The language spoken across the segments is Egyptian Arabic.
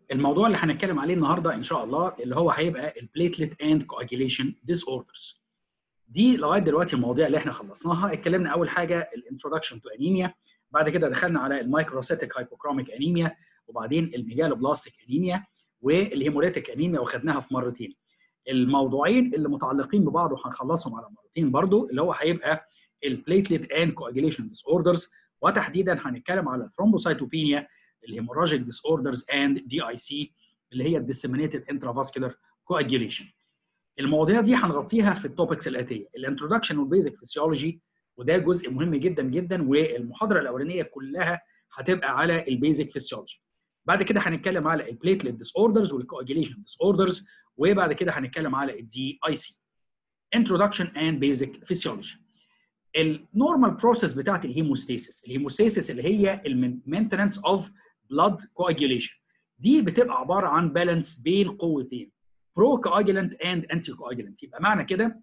الموضوع اللي هنتكلم عليه النهارده ان شاء الله اللي هو هيبقى البليتلت اند كواجيليشن ديس اوردرز دي لغايه دلوقتي المواضيع اللي احنا خلصناها اتكلمنا اول حاجه الانترودكشن تو انيميا بعد كده دخلنا على المايكروسيتيك هايبوكروميك انيميا وبعدين الميجالوبلاستيك انيميا والهيموليتيك انيميا واخدناها في مرتين الموضوعين اللي متعلقين ببعض وهنخلصهم على مرتين برضو اللي هو هيبقى البليتلت اند كواجيليشن ديس اوردرز وتحديدا هنتكلم على الثرومبوسايتوبينيا الهيموراجيك ديس اوردرز اند دي اي سي اللي هي الديسيمينيتد انترافاسكولار كواجيوليشن المواضيع دي هنغطيها في التوبكس الاتيه الانترودكشن والبيزك فيسيولوجي وده جزء مهم جدا جدا والمحاضره الاولانيه كلها هتبقى على البيزك فيسيولوجي بعد كده هنتكلم على البليتلت ديس اوردرز والكواجيوليشن ديس اوردرز وبعد كده هنتكلم على الدي اي سي introduction and basic physiology النورمال بروسيس بتاعت الهيموستاسيس الهيموستاسيس اللي هي المينتننس اوف بلاد كواجيوليشن دي بتبقى عباره عن بالانس بين قوتين برو كواجيلنت اند انتي كواجيلنت يبقى معنى كده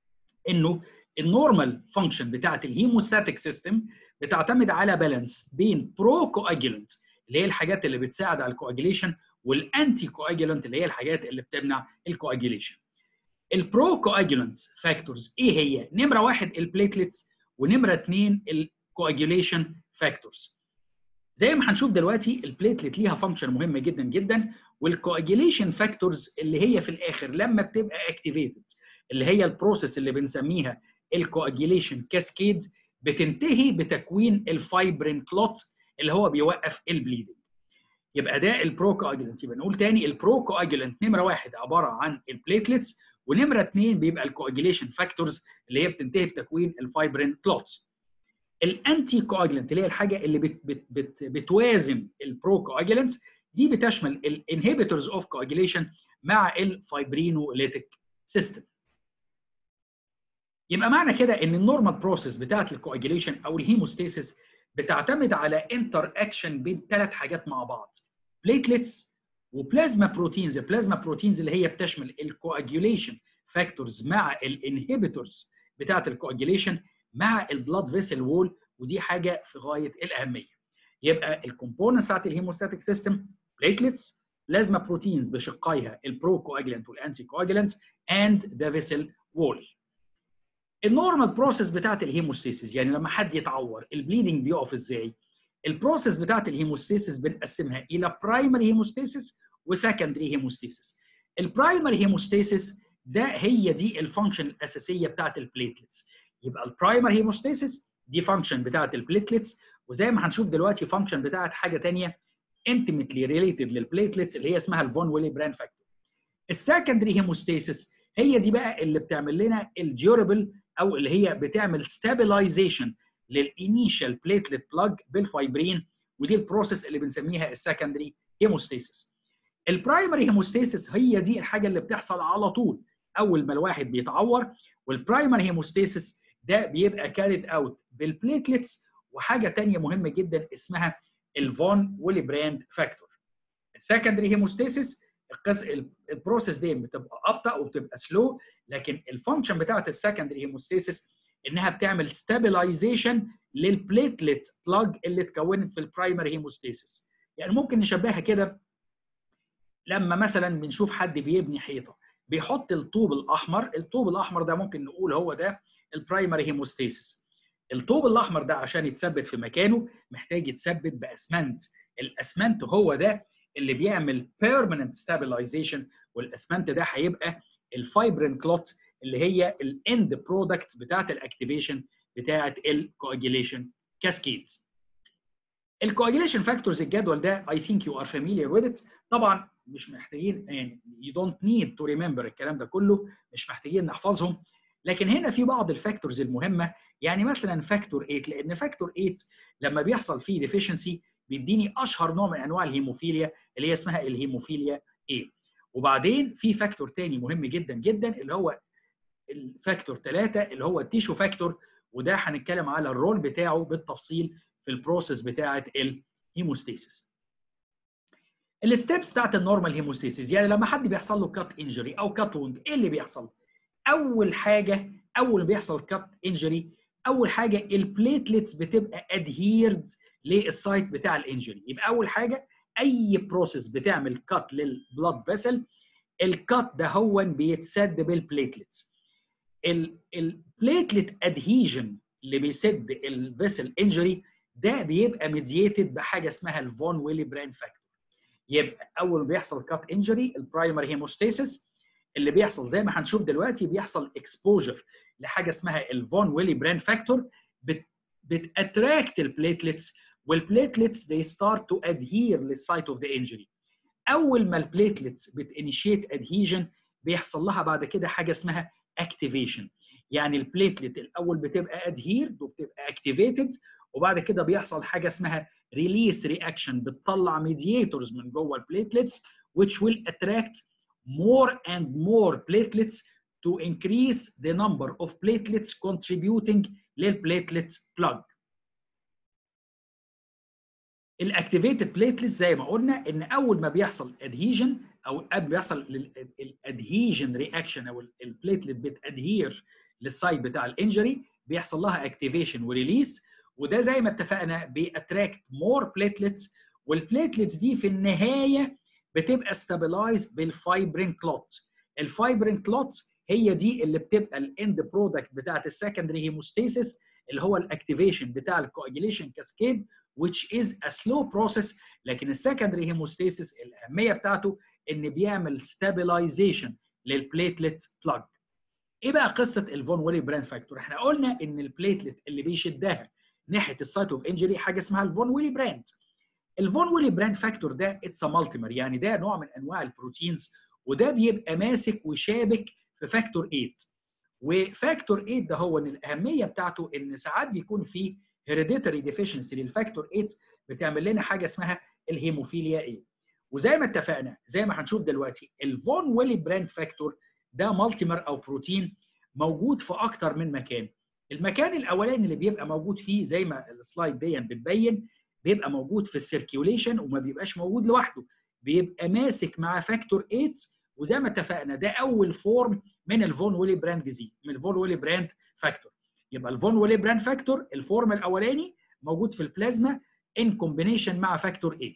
انه النورمال فانكشن بتاعت الهيموستاتيك سيستم بتعتمد على بالانس بين برو كواجيلنت اللي هي الحاجات اللي بتساعد على الكواجيليشن والانتي كواجيلنت اللي هي الحاجات اللي بتمنع الكواجيليشن البرو كواجيلنتس فاكتورز ايه هي؟ نمره واحد البليتلتس ونمره اثنين الكواجيوليشن فاكتورز. زي ما هنشوف دلوقتي البليتلت ليها فانكشن مهمه جدا جدا والكواجيوليشن فاكتورز اللي هي في الاخر لما بتبقى اكتيفيتد اللي هي البروسيس اللي بنسميها الكواجيوليشن كاسكيد بتنتهي بتكوين الفايبرين كلوت اللي هو بيوقف البليدنج. يبقى ده البرو كواجيلنت يبقى نقول تاني البرو كواجيلنت نمره واحد عباره عن البليتلتس ونمره اثنين بيبقى الكواجيليشن فاكتورز اللي هي بتنتهي بتكوين الفايبرين كلوتس. الانتي كواجيلنت اللي هي الحاجه اللي بت بت بت بتوازن البرو كواجيلنت دي بتشمل الانهبيتورز اوف كواجيليشن مع الفايبرينوليتيك سيستم. يبقى معنى كده ان النورمال بروسيس بتاعت الكواجيليشن او الهيموستاسيس بتعتمد على انتر اكشن بين ثلاث حاجات مع بعض بليتلتس وبلازما بروتينز البلازما بروتينز اللي هي بتشمل الكواجيوليشن فاكتورز مع الانهبيتورز بتاعه الكواجيوليشن مع البلاد فيسل وول ودي حاجه في غايه الاهميه يبقى الكومبوننتس بتاعت الهيموستاتيك سيستم بليتلتس بلازما بروتينز بشقائها البرو كواجيلنت والانتي كواجيلنت اند ذا فيسل وول النورمال بروسيس بتاعت الهيموستاسيس يعني لما حد يتعور البليدنج بيقف ازاي البروسيس بتاعت الهيموستاسيس بنقسمها الى برايمري هيموستاسيس وسكندري هيموستاسيس البرايمري هيموستاسيس ده هي دي الفانكشن الاساسيه بتاعت البليتلتس يبقى البرايمري هيموستاسيس دي فانكشن بتاعت البليتلتس وزي ما هنشوف دلوقتي فانكشن بتاعت حاجه ثانيه انتيمتلي ريليتد للبليتلتس اللي هي اسمها الفون ويلي بران فاكتور السكندري هيموستاسيس هي دي بقى اللي بتعمل لنا الديورابل او اللي هي بتعمل ستابلايزيشن للانيشال بليتلت بلاج بالفايبرين ودي البروسيس اللي بنسميها السكندري هيموستاسيس البرايمري هيموستاسيس هي دي الحاجه اللي بتحصل على طول اول ما الواحد بيتعور والبرايمري هيموستاسيس ده بيبقى كاريد اوت بالبليتلتس وحاجه ثانيه مهمه جدا اسمها الفون ويليبراند فاكتور السكندري هيموستاسيس البروسيس دي بتبقى ابطا وبتبقى سلو لكن الفانكشن بتاعت السكندري هيموستاسيس انها بتعمل ستابلايزيشن للبليتلت بلاج اللي اتكونت في البرايمري هيموستاسيس يعني ممكن نشبهها كده لما مثلا بنشوف حد بيبني حيطه بيحط الطوب الاحمر الطوب الاحمر ده ممكن نقول هو ده البرايمري هيموستاسيس الطوب الاحمر ده عشان يتثبت في مكانه محتاج يتثبت باسمنت الاسمنت هو ده اللي بيعمل بيرمننت ستابلايزيشن والاسمنت ده هيبقى الفايبرين كلوت اللي هي الاند برودكتس بتاعت الاكتيفيشن بتاعت الكواجيليشن كاسكيدز الكواجيليشن فاكتورز الجدول ده I think you are familiar with it طبعا مش محتاجين يعني you don't need to remember الكلام ده كله مش محتاجين نحفظهم لكن هنا في بعض الفاكتورز المهمه يعني مثلا فاكتور 8 لان فاكتور 8 لما بيحصل فيه ديفيشنسي بيديني اشهر نوع من انواع الهيموفيليا اللي هي اسمها الهيموفيليا A وبعدين في فاكتور تاني مهم جدا جدا اللي هو الفاكتور 3 اللي هو التيشو فاكتور وده هنتكلم على الرول بتاعه بالتفصيل في البروسيس بتاعه الهيموستاسيس. الستبس بتاعت النورمال هيموستاسيس يعني لما حد بيحصل له كات انجري او كات ووند ايه اللي بيحصل؟ اول حاجه اول ما بيحصل كات انجري اول حاجه البليتلتس بتبقى ادهيرد للسايت بتاع الانجري يبقى اول حاجه اي بروسيس بتعمل كات للبلاد فيسل الكات ده هو بيتسد بالبليتلتس البليتلت ادهيجن اللي بيسد الفيسل انجري ده بيبقى ميدييتد بحاجه اسمها الفون ويلي براند فاكتور يبقى اول ما بيحصل كات انجري البرايمري هيموستاسيس اللي بيحصل زي ما هنشوف دلوقتي بيحصل اكسبوجر لحاجه اسمها الفون ويلي براند فاكتور بتاتراكت البليتلتس والبليتلتس they start to adhere للسايت اوف ذا انجري اول ما البليتلتس بتانيشيت ادهيجن بيحصل لها بعد كده حاجه اسمها اكتيفيشن يعني البليتلت الاول بتبقى ادهيرد وبتبقى اكتيفيتد وبعد كده بيحصل حاجه اسمها ريليس رياكشن بتطلع ميدياتورز من جوه البليتلتس which will attract more and more platelets to increase the number of platelets contributing للبليتلتس plug. الاكتيفيتد بليتلتس زي ما قلنا ان اول ما بيحصل ادهيجن او قبل بيحصل الادهيجن رياكشن او البليتلت بتادهير للسايت بتاع الانجري بيحصل لها اكتيفيشن وريليس وده زي ما اتفقنا بيأتراكت مور بليتلتس والبليتلتس دي في النهايه بتبقى ستابلايزد بالفايبرين كلوت الفايبرين كلوت هي دي اللي بتبقى الاند برودكت بتاعت السكندري هيموستاسيس اللي هو الاكتيفيشن بتاع الكواجيليشن كاسكيد which is a slow process لكن السكندري هيموستاسيس الاهميه بتاعته ان بيعمل stabilization للبليتلت بلاج ايه بقى قصه الفون ويلي براند فاكتور احنا قلنا ان البليتلت اللي بيشدها ناحيه السايت اوف انجري حاجه اسمها الفون ويلي براند الفون ويلي براند فاكتور ده اتس مالتيمر يعني ده نوع من انواع البروتينز وده بيبقى ماسك وشابك في فاكتور 8 وفاكتور 8 ده هو ان الاهميه بتاعته ان ساعات بيكون في هيريديتري ديفيشنسي للفاكتور 8 بتعمل لنا حاجه اسمها الهيموفيليا ايه وزي ما اتفقنا زي ما هنشوف دلوقتي الفون ويلي براند فاكتور ده مالتيمر او بروتين موجود في اكتر من مكان المكان الاولاني اللي بيبقى موجود فيه زي ما السلايد دي بتبين بيبقى موجود في السيركيوليشن وما بيبقاش موجود لوحده بيبقى ماسك مع فاكتور 8 وزي ما اتفقنا ده اول فورم من الفون ويلي براند ديزيز من الفون ويلي براند فاكتور يبقى الفون ويلي براند فاكتور الفورم الاولاني موجود في البلازما ان كومبينيشن مع فاكتور 8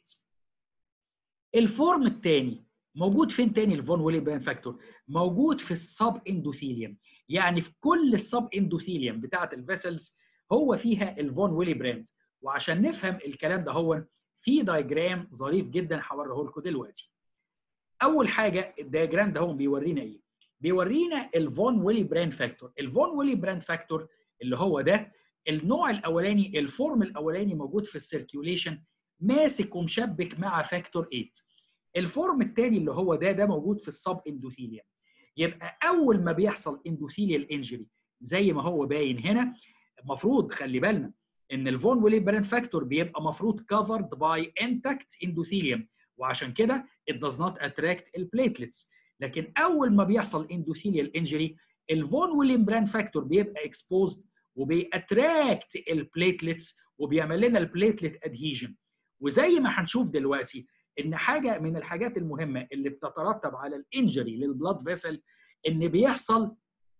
الفورم الثاني موجود فين تاني الفون ويلي براند فاكتور موجود في السب اندوثيليوم يعني في كل السب اندوثيليوم بتاعه الفيسلز هو فيها الفون ويلي براند وعشان نفهم الكلام ده هو في دايجرام ظريف جدا هوريه لكم دلوقتي اول حاجه الدياجرام ده هو بيورينا ايه بيورينا الفون ويلي براند فاكتور الفون ويلي براند فاكتور اللي هو ده النوع الاولاني الفورم الاولاني موجود في السيركيوليشن ماسك ومشبك مع فاكتور 8 الفورم الثاني اللي هو ده ده موجود في السب اندوثيليوم يبقى اول ما بيحصل اندوثيليال انجري زي ما هو باين هنا المفروض خلي بالنا ان الفون ويلي براند فاكتور بيبقى مفروض كفرد باي انتاكت اندوثيليوم وعشان كده it does not attract البليتلتس لكن اول ما بيحصل اندوثيليال انجري الفون ويليام براند فاكتور بيبقى اكسبوزد وبيأتراكت البليتلتس وبيعمل لنا البليتلت ادهيجن وزي ما هنشوف دلوقتي ان حاجه من الحاجات المهمه اللي بتترتب على الانجري للبلاد فيسل ان بيحصل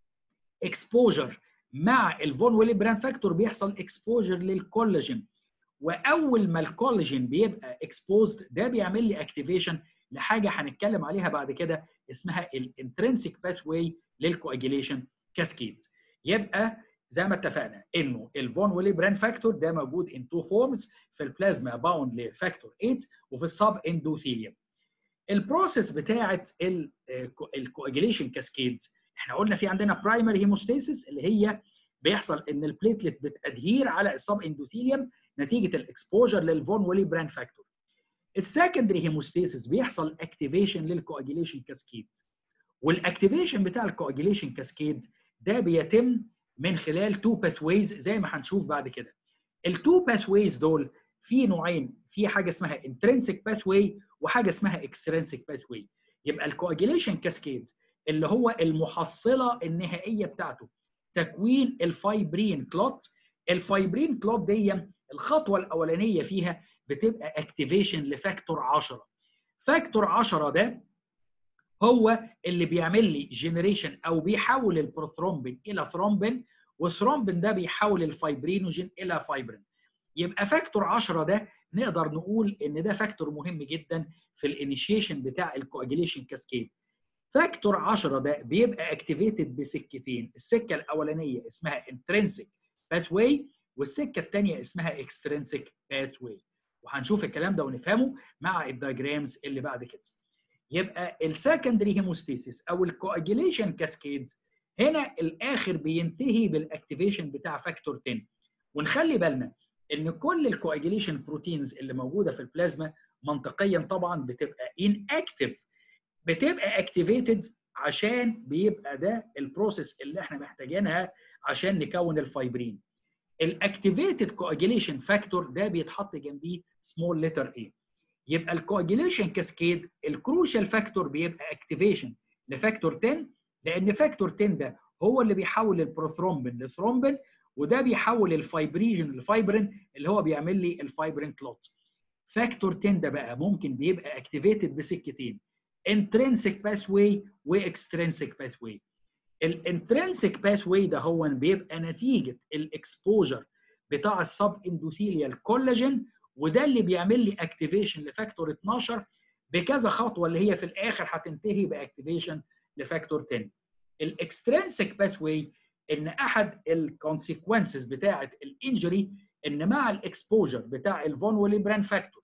اكسبوجر مع الفون ويلي براند فاكتور بيحصل اكسبوجر للكولاجين واول ما الكولاجين بيبقى اكسبوزد ده بيعمل لي اكتيفيشن لحاجه هنتكلم عليها بعد كده اسمها الانترنسيك باثواي للكواجيليشن كاسكيد يبقى زي ما اتفقنا انه الفون ويلي براند فاكتور ده موجود ان تو فورمز في البلازما باوند لفاكتور 8 وفي السب اندوثيليوم البروسيس بتاعه الكواجيليشن كاسكيد احنا قلنا في عندنا برايمري هيموستاسيس اللي هي بيحصل ان البليتلت بتادهير على السب اندوثيليوم نتيجه الاكسبوجر للفون ويلي براند فاكتور السكندري هيموستاسيس بيحصل اكتيفيشن للكواجيليشن كاسكيد والاكتيفيشن بتاع الكواجيليشن كاسكيد ده بيتم من خلال تو باثويز زي ما هنشوف بعد كده التو باثويز دول في نوعين في حاجه اسمها انترنسيك باثواي وحاجه اسمها اكسترنسيك باثواي يبقى الكواجيليشن كاسكيد اللي هو المحصله النهائيه بتاعته تكوين الفايبرين كلوت الفايبرين كلوت دي الخطوه الاولانيه فيها بتبقى اكتيفيشن لفاكتور 10 فاكتور 10 ده هو اللي بيعمل لي جنريشن او بيحول البروثرومبين الى ثرومبين والثرومبين ده بيحول الفايبرينوجين الى فايبرين يبقى فاكتور 10 ده نقدر نقول ان ده فاكتور مهم جدا في الانيشيشن بتاع الكواجيليشن كاسكيد فاكتور 10 ده بيبقى اكتيفيتد بسكتين السكه الاولانيه اسمها انترنسيك باثواي والسكه الثانيه اسمها اكسترنسيك باثواي وهنشوف الكلام ده ونفهمه مع الدايجرامز اللي بعد كده يبقى السكندري هيموستاسيس او الكواجيليشن كاسكيد هنا الاخر بينتهي بالاكتيفيشن بتاع فاكتور 10 ونخلي بالنا ان كل الكواجيليشن بروتينز اللي موجوده في البلازما منطقيا طبعا بتبقى ان اكتف بتبقى اكتيفيتد عشان بيبقى ده البروسيس اللي احنا محتاجينها عشان نكون الفايبرين الاكتيفيتد كواجيليشن فاكتور ده بيتحط جنبيه سمول لتر اي يبقى الكواجيليشن كاسكيد الكروشال فاكتور بيبقى اكتيفيشن لفاكتور 10 لان فاكتور 10 ده هو اللي بيحول البروثرومبين لثرومبين وده بيحول الفايبريجن لفايبرين اللي هو بيعمل لي الفايبرين كلوت فاكتور 10 ده بقى ممكن بيبقى اكتيفيتد بسكتين intrinsic pathway واكسترنسيك pathway الانترنسيك باثواي ده هو بيبقى نتيجه الاكسبوجر بتاع السب اندوثيليال كولاجين وده اللي بيعمل لي اكتيفيشن لفاكتور 12 بكذا خطوه اللي هي في الاخر هتنتهي باكتيفيشن لفاكتور 10 الاكسترنسيك باثواي ان احد الكونسيكونسز بتاعه الانجري ان مع الاكسبوجر بتاع الفون وليبران فاكتور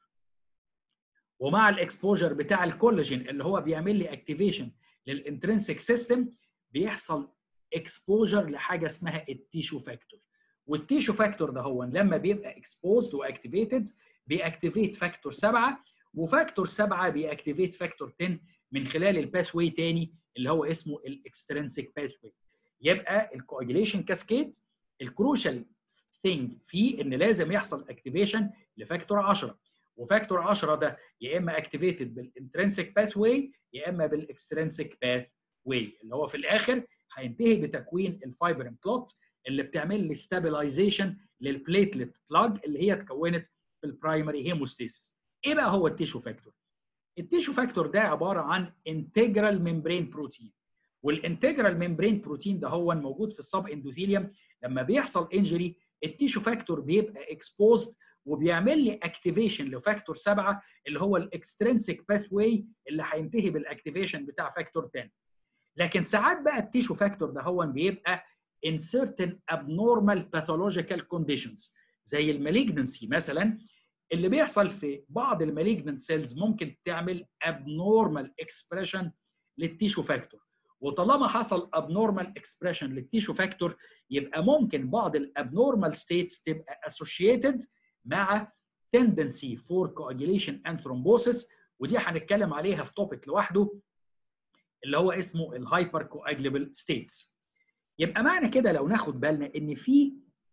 ومع الاكسبوجر بتاع الكولاجين اللي هو بيعمل لي اكتيفيشن للانترنسيك سيستم بيحصل اكسبوجر لحاجه اسمها التيشو فاكتور والتيشو فاكتور ده هو لما بيبقى اكسبوزد واكتيفيتد بيأكتيفيت فاكتور 7 وفاكتور 7 بيأكتيفيت فاكتور 10 من خلال الباث واي تاني اللي هو اسمه الاكسترنسيك باث واي يبقى الكواجيليشن كاسكيد الكروشال ثينج فيه ان لازم يحصل اكتيفيشن لفاكتور 10 وفاكتور 10 ده يا اما اكتيفيتد بالانترنسيك باث واي يا اما بالاكسترنسيك باث واي اللي هو في الاخر هينتهي بتكوين الفايبرين كلوت اللي بتعمل لي ستابلايزيشن للبليتلت بلاج اللي هي اتكونت في البرايمري هيموستاسيس ايه بقى هو التيشو فاكتور التيشو فاكتور ده عباره عن انتجرال ممبرين بروتين والانتجرال ممبرين بروتين ده هو موجود في السب اندوثيليوم لما بيحصل انجري التيشو فاكتور بيبقى اكسبوزد وبيعمل لي اكتيفيشن لفاكتور 7 اللي هو الاكسترنسيك باث واي اللي هينتهي بالاكتيفيشن بتاع فاكتور 10 لكن ساعات بقى التيشو فاكتور ده هو بيبقى in certain abnormal pathological conditions زي المالجنسي مثلا اللي بيحصل في بعض المالجنت سيلز ممكن تعمل abnormal expression للتيشو فاكتور وطالما حصل abnormal expression للتيشو فاكتور يبقى ممكن بعض الابنورمال ستيتس تبقى associated مع tendency for coagulation and thrombosis ودي هنتكلم عليها في توبيك لوحده اللي هو اسمه الهايبر كواجلبل ستيتس يبقى معنى كده لو ناخد بالنا ان في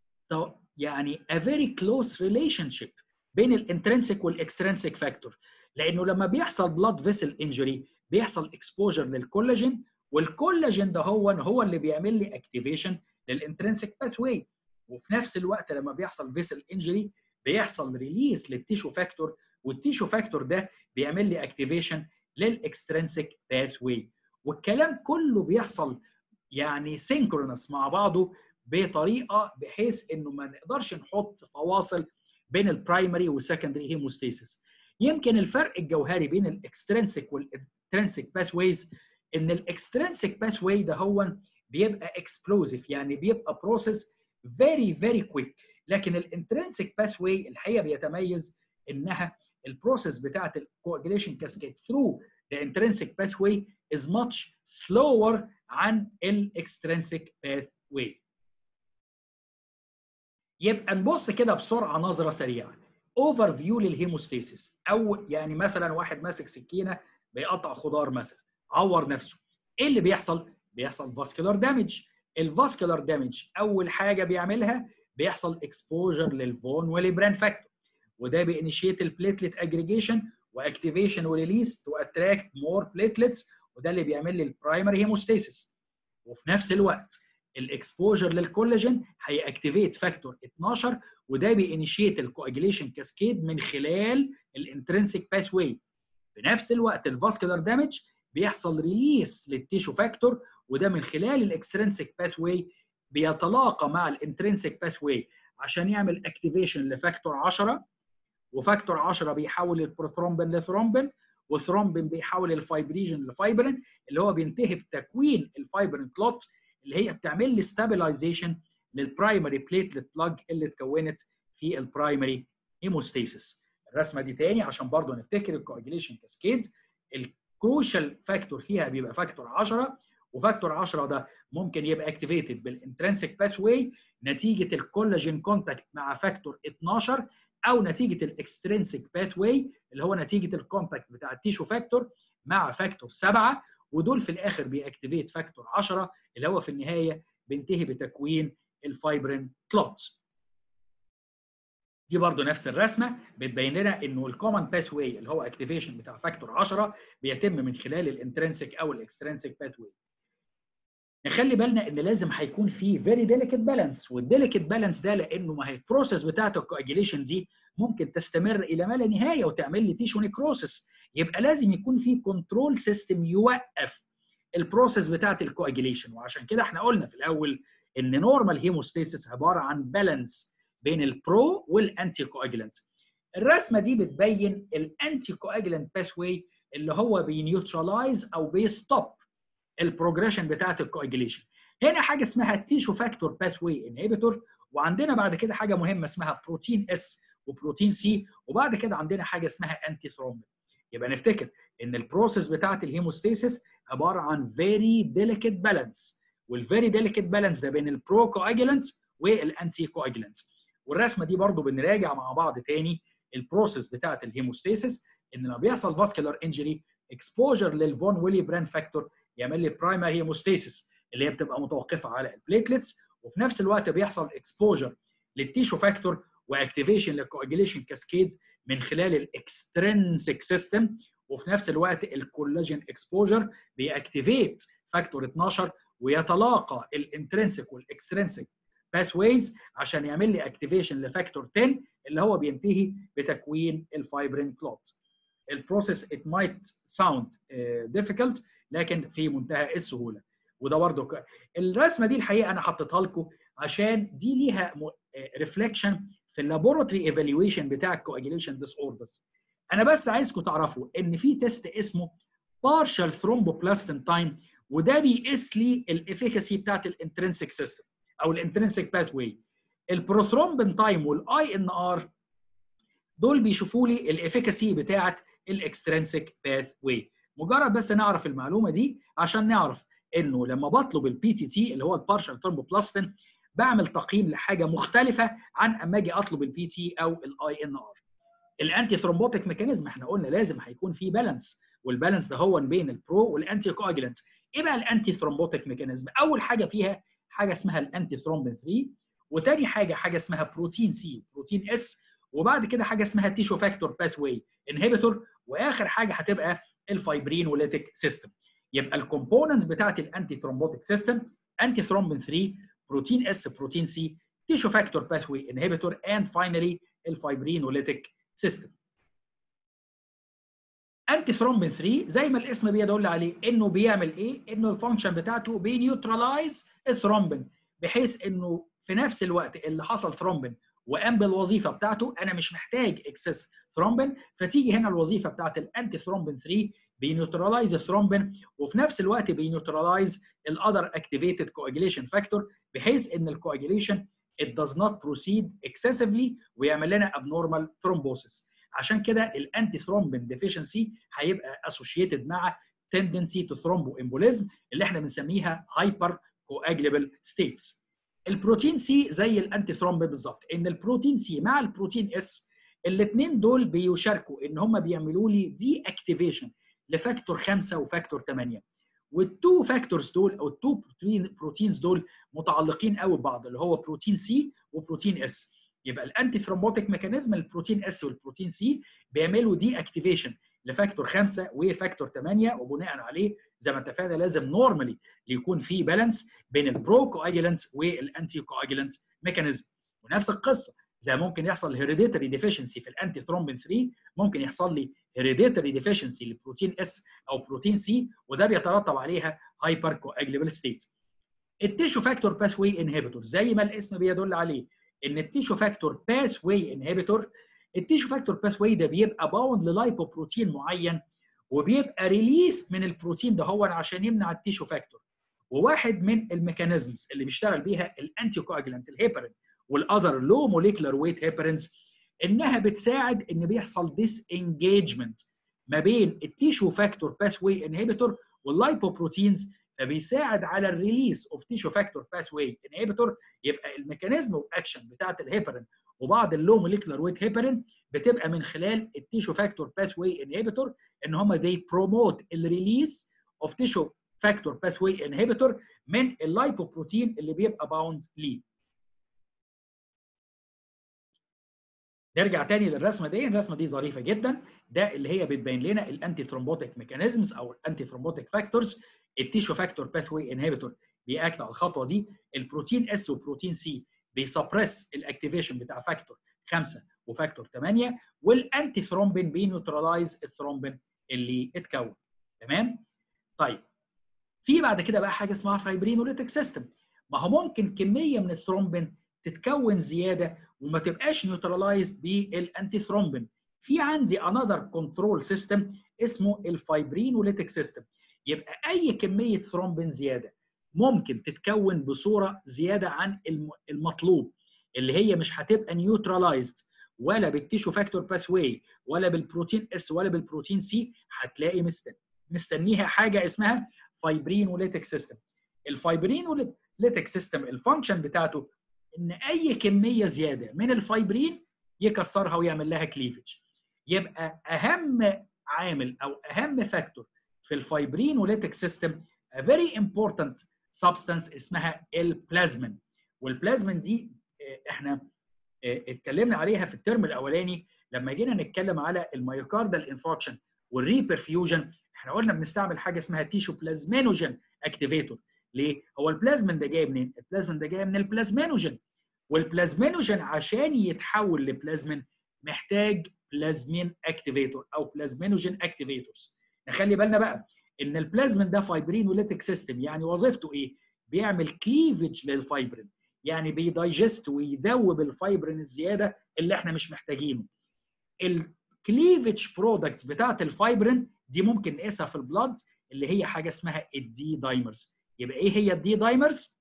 يعني a very close relationship بين الانترنسيك والاكسترنسيك فاكتور لانه لما بيحصل بلاد فيسل انجري بيحصل اكسبوجر للكولاجين والكولاجين ده هو هو اللي بيعمل لي اكتيفيشن للانترنسيك باثواي وفي نفس الوقت لما بيحصل فيسل انجري بيحصل ريليس للتيشو فاكتور والتيشو فاكتور ده بيعمل لي اكتيفيشن للاكسترنسيك باثواي والكلام كله بيحصل يعني سينكرونس مع بعضه بطريقه بحيث انه ما نقدرش نحط فواصل بين البرايمري والسكندري هيموستاسيس يمكن الفرق الجوهري بين الاكسترنسيك والانترنسيك باثويز ان الاكسترنسيك باثواي ده هو بيبقى اكسبلوزيف يعني بيبقى بروسيس فيري فيري كويك لكن الانترنسيك باثواي الحقيقه بيتميز انها البروسيس بتاعت الكواجيليشن كاسكيد ثرو the intrinsic pathway is much slower عن الاكسترنسيك pathway يبقى نبص كده بسرعه نظره سريعه اوفر فيو للهيموستاسيس او يعني مثلا واحد ماسك سكينه بيقطع خضار مثلا عور نفسه ايه اللي بيحصل بيحصل فاسكولار دامج الفاسكولار دامج اول حاجه بيعملها بيحصل اكسبوجر للفون وليبران فاكتور وده بينيشيت البليتلت اجريجيشن واكتيفيشن وريليس تو اتراكت مور بليتلتس وده اللي بيعمل لي البرايمري هيموستاسيس وفي نفس الوقت الاكسبوجر للكولاجين هيأكتيفيت فاكتور 12 وده بينيشيت الكواجيليشن كاسكيد من خلال الانترنسيك باث واي في نفس الوقت الفاسكولار دامج بيحصل ريليس للتيشو فاكتور وده من خلال الاكسترنسيك باث واي بيتلاقى مع الانترنسيك باث واي عشان يعمل اكتيفيشن لفاكتور 10 وفاكتور 10 بيحول البروثرومبين لثرومبين وثرومبين بيحول الفايبريجن لفايبرين اللي هو بينتهي بتكوين الفايبرين كلوت اللي هي بتعمل لي ستابلايزيشن للبرايمري بليتلت بلاج اللي اتكونت في البرايمري هيموستاسيس الرسمه دي تاني عشان برضه نفتكر الكواجيليشن كاسكيد الكروشال فاكتور فيها بيبقى فاكتور 10 وفاكتور 10 ده ممكن يبقى اكتيفيتد بالانترنسيك باث واي نتيجه الكولاجين كونتاكت مع فاكتور 12 او نتيجه الاكسترنسيك باث واي اللي هو نتيجه الكونتاكت بتاع التيشو فاكتور مع فاكتور 7 ودول في الاخر بيأكتيفيت فاكتور 10 اللي هو في النهايه بينتهي بتكوين الفايبرين كلوتس دي برضو نفس الرسمه بتبين لنا انه الكومن باث واي اللي هو اكتيفيشن بتاع فاكتور 10 بيتم من خلال الانترنسيك او الاكسترنسيك باث واي نخلي بالنا ان لازم هيكون في فيري ديليكت بالانس والديليكت بالانس ده لانه ما هي البروسيس بتاعت الكواجيليشن دي ممكن تستمر الى ما لا نهايه وتعمل لي تيشو نيكروسس يبقى لازم يكون في كنترول سيستم يوقف البروسيس بتاعت الكواجيليشن وعشان كده احنا قلنا في الاول ان نورمال هيموستاسيس عباره عن بالانس بين البرو والانتي كواجلانت الرسمه دي بتبين الانتي كواجلانت باثوي اللي هو بينيوترلايز او بيستوب البروجريشن بتاعه الكواجيليشن هنا حاجه اسمها تيشو فاكتور باثوي انهبيتور وعندنا بعد كده حاجه مهمه اسمها بروتين اس وبروتين سي وبعد كده عندنا حاجه اسمها انتي ثرومبين يبقى نفتكر ان البروسيس بتاعه الهيموستاسيس عباره عن فيري ديليكت بالانس والفيري ديليكت بالانس ده بين البرو كواجلانت والانتي كواجلانت والرسمه دي برضو بنراجع مع بعض تاني البروسيس بتاعه الهيموستاسيس ان لما بيحصل فاسكولار انجري اكسبوجر للفون ويلي بران فاكتور يعمل لي برايمري هيموستاسيس اللي هي بتبقى متوقفه على البليتلتس وفي نفس الوقت بيحصل اكسبوجر للتيشو فاكتور واكتيفيشن للكواجيليشن كاسكيد من خلال الاكسترنسيك سيستم وفي نفس الوقت الكولاجين اكسبوجر بيأكتيفيت فاكتور 12 ويتلاقى الانترنسيك والاكسترنسيك باثويز عشان يعمل لي اكتيفيشن لفاكتور 10 اللي هو بينتهي بتكوين الفايبرين كلوت البروسيس it might sound uh, difficult لكن في منتهى السهوله وده برضه ك... الرسمه دي الحقيقه انا حطيتها لكم عشان دي ليها ريفليكشن في اللابوراتوري ايفالويشن بتاع الكواجيليشن ديس اوردرز انا بس عايزكم تعرفوا ان في تيست اسمه partial thromboplastin time وده بيقيس لي الافيكاسي بتاعت الانترنسيك سيستم او الانترنسيك باث واي البروثرومبين تايم والاي ان ار دول بيشوفوا لي الافيكاسي بتاعه الاكسترنسيك باث واي مجرد بس نعرف المعلومه دي عشان نعرف انه لما بطلب البي تي تي اللي هو البارشال ثرومبوبلاستين بعمل تقييم لحاجه مختلفه عن اما اجي اطلب البي تي او الاي ان ار الانتي ثرومبوتيك ميكانيزم احنا قلنا لازم هيكون في بالانس والبالانس ده هو بين البرو والانتي كواجلانت ايه بقى الانتي ثرومبوتيك ميكانيزم اول حاجه فيها حاجه اسمها الانتي ثرومبين 3 وتاني حاجه حاجه اسمها بروتين سي بروتين اس وبعد كده حاجه اسمها تيشو فاكتور باث واي انهبيتور واخر حاجه هتبقى الفايبرين وليتيك سيستم يبقى الكومبوننتس بتاعت الانتي ثرومبوتيك سيستم انتي ثرومبين 3 بروتين اس بروتين سي تيشو فاكتور باث واي انهبيتور اند فاينلي الفايبرين وليتيك سيستم انتي ثرومبين 3 زي ما الاسم بيدل عليه انه بيعمل ايه؟ انه الفانكشن بتاعته بينيوترلايز الثرومبين بحيث انه في نفس الوقت اللي حصل ثرومبين وقام بالوظيفه بتاعته انا مش محتاج اكسس ثرومبين فتيجي هنا الوظيفه بتاعت الانتي ثرومبين 3 بينيوترلايز الثرومبين وفي نفس الوقت بينيوترلايز الاذر اكتيفيتد كواجيليشن فاكتور بحيث ان الكواجيليشن it does not proceed excessively ويعمل لنا abnormal thrombosis عشان كده الانتي ثرومبين ديفيشنسي هيبقى اسوشيتد مع تندنسي تو ثرومبو امبوليزم اللي احنا بنسميها هايبر كواجلبل ستيتس البروتين سي زي الانتي ثرومبين بالظبط ان البروتين سي مع البروتين اس الاثنين دول بيشاركوا ان هم بيعملوا لي دي اكتيفيشن لفاكتور 5 وفاكتور 8 والتو فاكتورز دول او التو بروتين بروتينز دول متعلقين قوي ببعض اللي هو بروتين سي وبروتين اس يبقى الانتي ثرومبوتيك ميكانيزم البروتين اس والبروتين سي بيعملوا دي اكتيفيشن لفاكتور 5 وفاكتور 8 وبناء عليه زي ما اتفقنا لازم نورمالي يكون في بالانس بين البرو كواجلانت والانتي كواجلانت ميكانيزم ونفس القصه زي ممكن يحصل هيريديتري ديفيشنسي في الانتي ثرومبين 3 ممكن يحصل لي هيريديتري ديفيشنسي لبروتين اس او بروتين سي وده بيترتب عليها هايبر كواجلبل ستيت التيشو فاكتور باث واي انهبيتور زي ما الاسم بيدل عليه ان التيشو فاكتور باث واي انهبيتور التيشو فاكتور باث واي ده بيبقى باوند للايبوبروتين معين وبيبقى ريليس من البروتين ده هو عشان يمنع التيشو فاكتور وواحد من الميكانيزمز اللي بيشتغل بيها الانتي كواجلانت الهيبرين والاذر لو موليكولار ويت هيبرينز انها بتساعد ان بيحصل ديس انجيجمنت ما بين التيشو فاكتور باث واي انهبيتور واللايبوبروتينز فبيساعد على الريليس اوف تيشو فاكتور باث واي انهبيتور يبقى الميكانيزم اوف اكشن بتاعت الهيبرين وبعض اللو موليكولار ويت هيبرين بتبقى من خلال التيشو فاكتور باث واي انهبيتور ان هم they promote الريليس اوف تيشو فاكتور باث واي انهبيتور من اللايبوبروتين اللي بيبقى باوند ليه نرجع تاني للرسمه دي الرسمه دي ظريفه جدا ده اللي هي بتبين لنا الانتي ثرومبوتيك ميكانيزمز او الانتي ثرومبوتيك فاكتورز التيشو فاكتور باث واي انهبيتور بيأكت على الخطوه دي البروتين اس وبروتين سي بيسبرس الاكتيفيشن بتاع فاكتور 5 وفاكتور 8 والانتي ثرومبين بينيوترلايز الثرومبين اللي اتكون تمام طيب في بعد كده بقى حاجه اسمها فايبرينوليتيك سيستم ما هو ممكن كميه من الثرومبين تتكون زياده وما تبقاش نيوترلايزد بالانتي ثرومبين في عندي انذر كنترول سيستم اسمه الفايبرينوليتيك سيستم يبقى اي كميه ثرومبين زياده ممكن تتكون بصوره زياده عن المطلوب اللي هي مش هتبقى نيوترلايزد ولا بالتيشو فاكتور باث واي ولا بالبروتين اس ولا بالبروتين سي هتلاقي مستني مستنيها حاجه اسمها فايبرينوليتيك سيستم الفايبرينوليتيك سيستم الفانكشن بتاعته ان اي كميه زياده من الفايبرين يكسرها ويعمل لها كليفج يبقى اهم عامل او اهم فاكتور في الفايبرينوليتيك سيستم a very important substance اسمها البلازمين والبلازمين دي احنا اتكلمنا عليها في الترم الاولاني لما جينا نتكلم على الميوكاردال انفاركشن والريبرفيوجن احنا قلنا بنستعمل حاجه اسمها تيشو بلازمينوجين اكتيفيتور ليه؟ هو البلازمين ده جاي منين؟ البلازمين ده جاي من البلازمينوجين والبلازمينوجين عشان يتحول لبلازمين محتاج بلازمين اكتيفيتور او بلازمينوجين اكتيفيتورز نخلي بالنا بقى ان البلازمين ده فايبرينوليتيك سيستم يعني وظيفته ايه؟ بيعمل كليفج للفايبرين يعني بيدايجست ويذوب الفايبرين الزياده اللي احنا مش محتاجينه. الكليفج برودكتس بتاعت الفايبرين دي ممكن نقيسها في البلاد اللي هي حاجه اسمها الدي دايمرز. يبقى ايه هي الدي دايمرز؟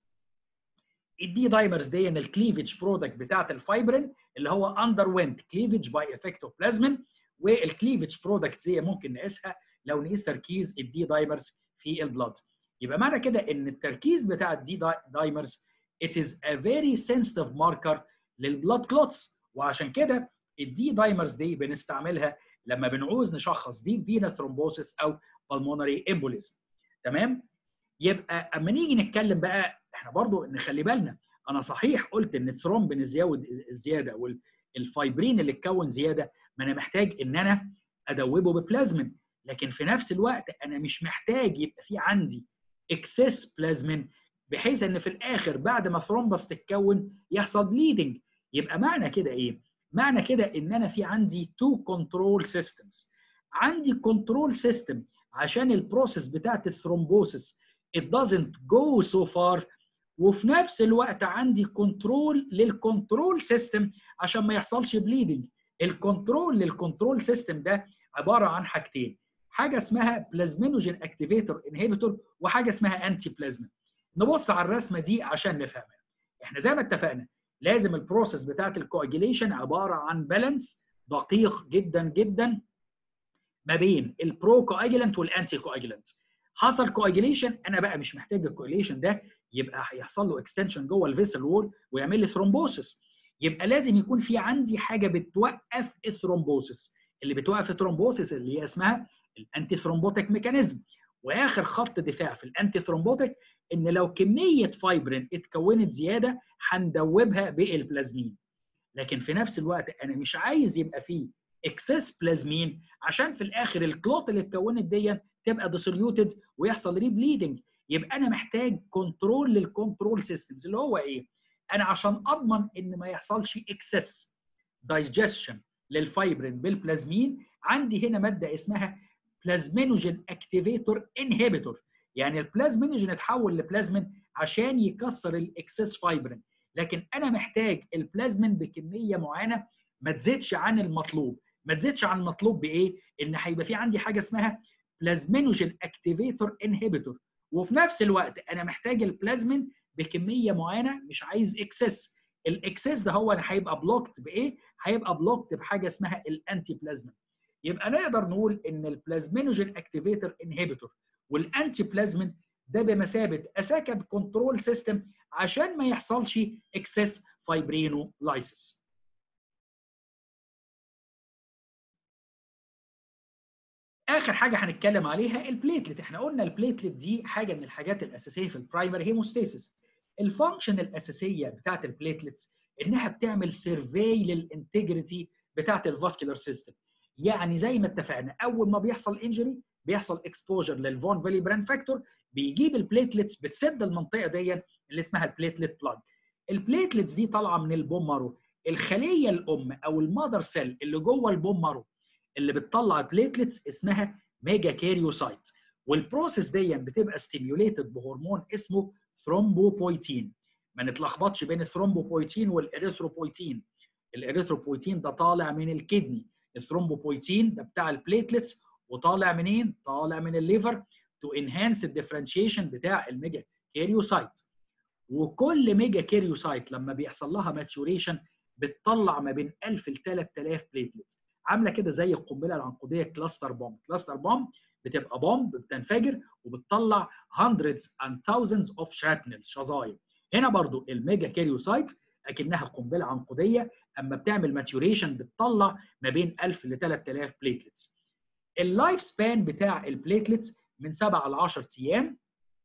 الدي دايمرز دي ان الكليفج برودكت بتاعت الفايبرين اللي هو اندر وينت كليفج باي افكت اوف بلازمين والكليفج برودكت دي ممكن نقيسها لو نقيس تركيز الدي دايمرز في البلاد يبقى معنى كده ان التركيز بتاع الدي دايمرز it is a very sensitive marker للبلاد كلوتس وعشان كده الدي دايمرز دي بنستعملها لما بنعوز نشخص دي فينس ثرومبوسيس او بالمونري امبوليزم تمام يبقى اما نيجي نتكلم بقى احنا برضو نخلي بالنا انا صحيح قلت ان الثرومبين الزياده والفايبرين اللي اتكون زياده ما انا محتاج ان انا ادوبه ببلازمين لكن في نفس الوقت انا مش محتاج يبقى في عندي اكسس بلازمين بحيث ان في الاخر بعد ما ثرومبس تتكون يحصل بليدنج يبقى معنى كده ايه معنى كده ان انا في عندي تو كنترول سيستمز عندي كنترول سيستم عشان البروسيس بتاعت الثرومبوسيس it doesn't go so far وفي نفس الوقت عندي كنترول للكنترول سيستم عشان ما يحصلش بليدنج الكنترول للكنترول سيستم ده عباره عن حاجتين حاجه اسمها بلازمينوجين اكتيفيتور انهبيتور وحاجه اسمها انتي بلازمين نبص على الرسمه دي عشان نفهمها احنا زي ما اتفقنا لازم البروسيس بتاعت الكواجيليشن عباره عن بالانس دقيق جدا جدا ما بين البرو كواجيلنت والانتي كواجيلنت حصل كواجيليشن انا بقى مش محتاج الكواجيليشن ده يبقى هيحصل له اكستنشن جوه الفيسل وول ويعمل لي ثرومبوسيس يبقى لازم يكون في عندي حاجه بتوقف الثرومبوسيس اللي بتوقف الثرومبوسيس اللي هي اسمها الانتي ثرومبوتيك ميكانيزم واخر خط دفاع في الانتي ثرومبوتيك ان لو كميه فايبرين اتكونت زياده هندوبها بالبلازمين لكن في نفس الوقت انا مش عايز يبقى فيه اكسس بلازمين عشان في الاخر الكلوت اللي اتكونت دي تبقى ديسوليوتد ويحصل ري بليدنج يبقى انا محتاج كنترول للكنترول سيستمز اللي هو ايه انا عشان اضمن ان ما يحصلش اكسس دايجيشن للفايبرين بالبلازمين عندي هنا ماده اسمها بلازمينوجين اكتيفيتور انهبيتور يعني البلازمينوجين اتحول لبلازمين عشان يكسر الاكسس فايبرين لكن انا محتاج البلازمين بكميه معينه ما تزيدش عن المطلوب ما تزيدش عن المطلوب بايه ان هيبقى في عندي حاجه اسمها بلازمينوجين اكتيفيتور انهبيتور وفي نفس الوقت انا محتاج البلازمين بكميه معينه مش عايز اكسس الاكسس ده هو انا هيبقى بلوكت بايه هيبقى بلوكت بحاجه اسمها الانتي بلازمين يبقى نقدر نقول ان البلازمينوجين اكتيفيتور انهبيتور والانتي بلازمين ده بمثابه اساكب كنترول سيستم عشان ما يحصلش اكسس فايبرينو لايسيس اخر حاجه هنتكلم عليها البليتلت احنا قلنا البليتلت دي حاجه من الحاجات الاساسيه في البرايمري هيموستاسيس الفانكشن الاساسيه بتاعت البليتلتس انها بتعمل سيرفي للانتجريتي بتاعت الفاسكولار سيستم يعني زي ما اتفقنا اول ما بيحصل انجري بيحصل اكسبوجر للفون فيلي بران فاكتور بيجيب البليتلتس بتسد المنطقه دي اللي اسمها البليتلت بلاج البليتلتس دي طالعه من البون مارو الخليه الام او المادر سيل اللي جوه البون مارو اللي بتطلع بليتلتس اسمها ميجا كاريوسايت والبروسيس دي بتبقى ستيميوليتد بهرمون اسمه ثرومبوبويتين ما نتلخبطش بين الثرومبوبويتين والاريثروبويتين الاريثروبويتين ده طالع من الكدني الثرومبوبويتين ده بتاع البليتلتس وطالع منين طالع من الليفر تو انهانس الديفرنشيشن بتاع الميجا كاريوسايت وكل ميجا كاريوسايت لما بيحصل لها ماتوريشن بتطلع ما بين 1000 ل 3000 بليتلت عامله كده زي القنبله العنقوديه كلاستر بومب كلاستر بومب بتبقى بومب بتنفجر وبتطلع hundreds and thousands of shrapnels شظايا هنا برضو الميجا كاريوسايت اكنها قنبله عنقوديه اما بتعمل ماتوريشن بتطلع ما بين 1000 ل 3000 بليتلتس اللايف سبان بتاع البليتلتس من 7 ل 10 ايام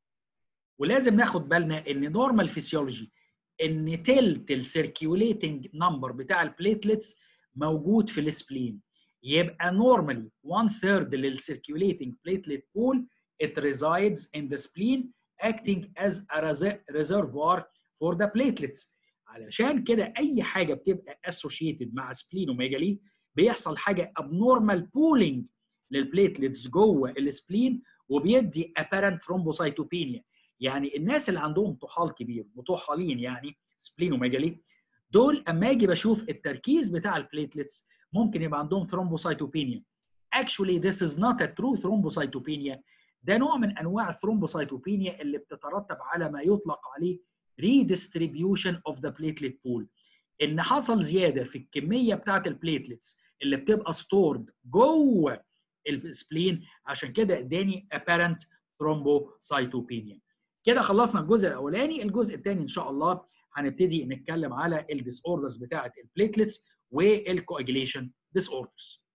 ولازم ناخد بالنا ان نورمال فيسيولوجي ان تلت السيركيوليتنج نمبر بتاع البليتلتس موجود في السبلين يبقى normally one third للcirculating platelet pool it resides in the spleen acting as a reservoir for the platelets علشان كده اي حاجه بتبقى associated مع سبلينوميجالي بيحصل حاجه abnormal pooling للبليتلتس جوه السبلين وبيدي apparent thrombocytopenia يعني الناس اللي عندهم طحال كبير مطحالين يعني سبلينوميجالي دول اما اجي بشوف التركيز بتاع البليتلتس ممكن يبقى عندهم ثرومبوسايتوبينيا actually this is not a true thrombocytopenia ده نوع من انواع الثرومبوسايتوبينيا اللي بتترتب على ما يطلق عليه redistribution of the platelet pool ان حصل زياده في الكميه بتاعه البليتلتس اللي بتبقى ستورد جوه السبلين عشان كده اداني apparent thrombocytopenia كده خلصنا الجزء الاولاني الجزء الثاني ان شاء الله هنبتدي نتكلم على الديس اوردرز بتاعه البليتلتس والكواجيليشن ديس اوردرز